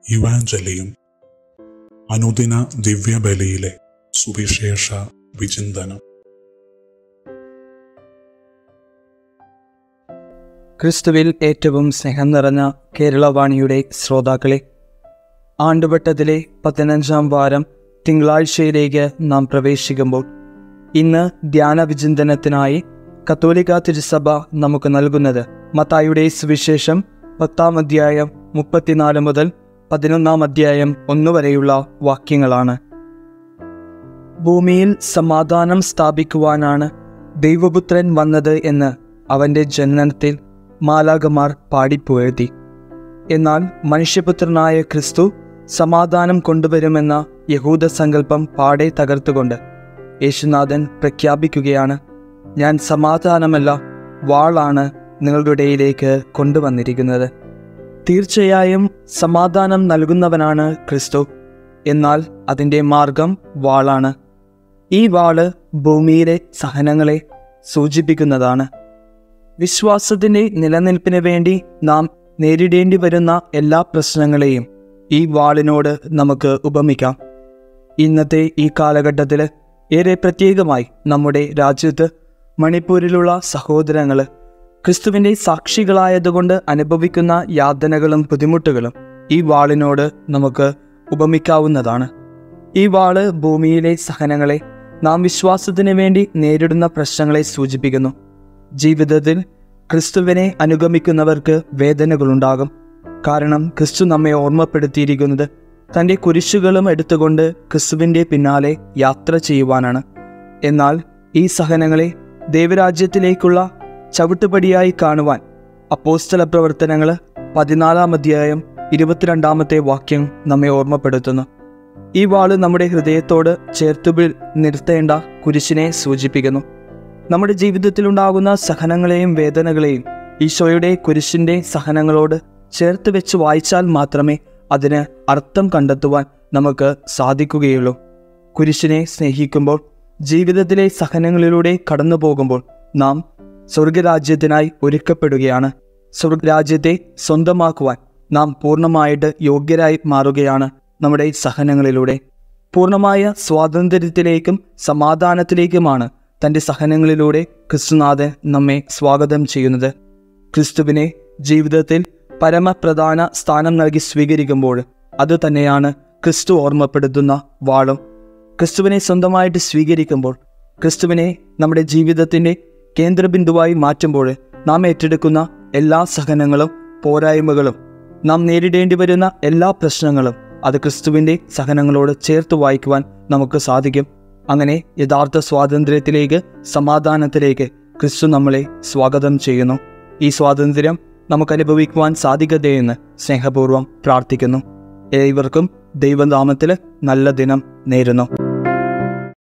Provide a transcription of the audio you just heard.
ഇവാഞ്ചലിയും അനുദിന ദിവ്യബലിയിലെ സുവിശേഷ വിചിന്തനം ക്രിസ്തുവിൽ ഏറ്റവും സ്നേഹം നിറഞ്ഞ കേരളവാണിയുടെ ശ്രോതാക്കളെ ആണ്ടുവട്ടത്തിലെ പതിനഞ്ചാം വാരം തിങ്കളാഴ്ചയിലേക്ക് നാം പ്രവേശിക്കുമ്പോൾ ഇന്ന് ധ്യാന വിചിന്തനത്തിനായി കത്തോലിക്ക തിരുസഭ നമുക്ക് നൽകുന്നത് മത്തായുടെ സുവിശേഷം പത്താം അധ്യായം മുപ്പത്തിനാല് മുതൽ പതിനൊന്നാം അധ്യായം ഒന്ന് വരെയുള്ള വാക്യങ്ങളാണ് ഭൂമിയിൽ സമാധാനം സ്ഥാപിക്കുവാനാണ് ദൈവപുത്രൻ വന്നത് എന്ന് അവൻ്റെ ജനനത്തിൽ മാലാകമാർ പാടിപ്പുകഴ്ത്തി എന്നാൽ മനുഷ്യപുത്രനായ ക്രിസ്തു സമാധാനം കൊണ്ടുവരുമെന്ന യഹൂദ സങ്കല്പം പാടെ തകർത്തുകൊണ്ട് യേശുനാഥൻ പ്രഖ്യാപിക്കുകയാണ് ഞാൻ സമാധാനമല്ല വാളാണ് നിങ്ങളുടെ ഇടയിലേക്ക് കൊണ്ടുവന്നിരിക്കുന്നത് തീർച്ചയായും സമാധാനം നൽകുന്നവനാണ് ക്രിസ്തു എന്നാൽ അതിൻ്റെ മാർഗം വാളാണ് ഈ വാള് ഭൂമിയിലെ സഹനങ്ങളെ സൂചിപ്പിക്കുന്നതാണ് വിശ്വാസത്തിൻ്റെ നിലനിൽപ്പിന് വേണ്ടി നാം നേരിടേണ്ടി വരുന്ന എല്ലാ പ്രശ്നങ്ങളെയും ഈ വാളിനോട് നമുക്ക് ഉപമിക്കാം ഇന്നത്തെ ഈ കാലഘട്ടത്തിൽ ഏറെ പ്രത്യേകമായി നമ്മുടെ രാജ്യത്ത് മണിപ്പൂരിലുള്ള സഹോദരങ്ങൾ ക്രിസ്തുവിൻ്റെ സാക്ഷികളായതുകൊണ്ട് അനുഭവിക്കുന്ന യാതനകളും ബുദ്ധിമുട്ടുകളും ഈ വാളിനോട് നമുക്ക് ഉപമിക്കാവുന്നതാണ് ഈ വാള് ഭൂമിയിലെ സഹനങ്ങളെ നാം വിശ്വാസത്തിന് വേണ്ടി നേരിടുന്ന പ്രശ്നങ്ങളെ സൂചിപ്പിക്കുന്നു ജീവിതത്തിൽ ക്രിസ്തുവിനെ അനുഗമിക്കുന്നവർക്ക് വേദനകളുണ്ടാകും കാരണം ക്രിസ്തു നമ്മെ ഓർമ്മപ്പെടുത്തിയിരിക്കുന്നത് തൻ്റെ കുരിശുകളും എടുത്തുകൊണ്ട് ക്രിസ്തുവിൻ്റെ പിന്നാലെ യാത്ര ചെയ്യുവാനാണ് എന്നാൽ ഈ സഹനങ്ങളെ ദൈവരാജ്യത്തിലേക്കുള്ള ചവിട്ടുപടിയായി കാണുവാൻ അപ്പോസ്തല പ്രവർത്തനങ്ങൾ പതിനാലാം അധ്യായം ഇരുപത്തിരണ്ടാമത്തെ വാക്യം നമ്മെ ഓർമ്മപ്പെടുത്തുന്നു ഈ വാള് നമ്മുടെ ഹൃദയത്തോട് ചേർത്തുപിൽ നിർത്തേണ്ട കുരിശിനെ സൂചിപ്പിക്കുന്നു നമ്മുടെ ജീവിതത്തിലുണ്ടാകുന്ന സഹനങ്ങളെയും വേദനകളെയും ഈശോയുടെ കുരിശിൻ്റെ സഹനങ്ങളോട് ചേർത്ത് വെച്ച് വായിച്ചാൽ മാത്രമേ അതിന് അർത്ഥം കണ്ടെത്തുവാൻ നമുക്ക് സാധിക്കുകയുള്ളൂ കുരിശിനെ സ്നേഹിക്കുമ്പോൾ ജീവിതത്തിലെ സഹനങ്ങളിലൂടെ കടന്നു പോകുമ്പോൾ നാം സ്വർഗരാജ്യത്തിനായി ഒരുക്കപ്പെടുകയാണ് സ്വർഗരാജ്യത്തെ സ്വന്തമാക്കുവാൻ നാം പൂർണ്ണമായിട്ട് യോഗ്യരായി മാറുകയാണ് നമ്മുടെ സഹനങ്ങളിലൂടെ പൂർണ്ണമായ സ്വാതന്ത്ര്യത്തിലേക്കും സമാധാനത്തിലേക്കുമാണ് തൻ്റെ സഹനങ്ങളിലൂടെ ക്രിസ്തുനാഥൻ നമ്മെ സ്വാഗതം ചെയ്യുന്നത് ക്രിസ്തുവിനെ ജീവിതത്തിൽ പരമപ്രധാന സ്ഥാനം നൽകി സ്വീകരിക്കുമ്പോൾ അത് തന്നെയാണ് ക്രിസ്തു ഓർമ്മപ്പെടുത്തുന്ന വാളും ക്രിസ്തുവിനെ സ്വന്തമായിട്ട് സ്വീകരിക്കുമ്പോൾ ക്രിസ്തുവിനെ നമ്മുടെ ജീവിതത്തിൻ്റെ കേന്ദ്രബിന്ദുവായി മാറ്റുമ്പോൾ നാം ഏറ്റെടുക്കുന്ന എല്ലാ സഹനങ്ങളും പോരായ്മകളും നാം നേരിടേണ്ടി വരുന്ന എല്ലാ പ്രശ്നങ്ങളും അത് ക്രിസ്തുവിൻ്റെ സഹനങ്ങളോട് ചേർത്ത് വായിക്കുവാൻ നമുക്ക് സാധിക്കും അങ്ങനെ യഥാർത്ഥ സ്വാതന്ത്ര്യത്തിലേക്ക് സമാധാനത്തിലേക്ക് ക്രിസ്തു നമ്മളെ സ്വാഗതം ചെയ്യുന്നു ഈ സ്വാതന്ത്ര്യം നമുക്ക് അനുഭവിക്കുവാൻ സാധിക്കതേയെന്ന് സ്നേഹപൂർവ്വം പ്രാർത്ഥിക്കുന്നു ഏവർക്കും ദൈവനാമത്തിൽ നല്ല ദിനം നേരുന്നു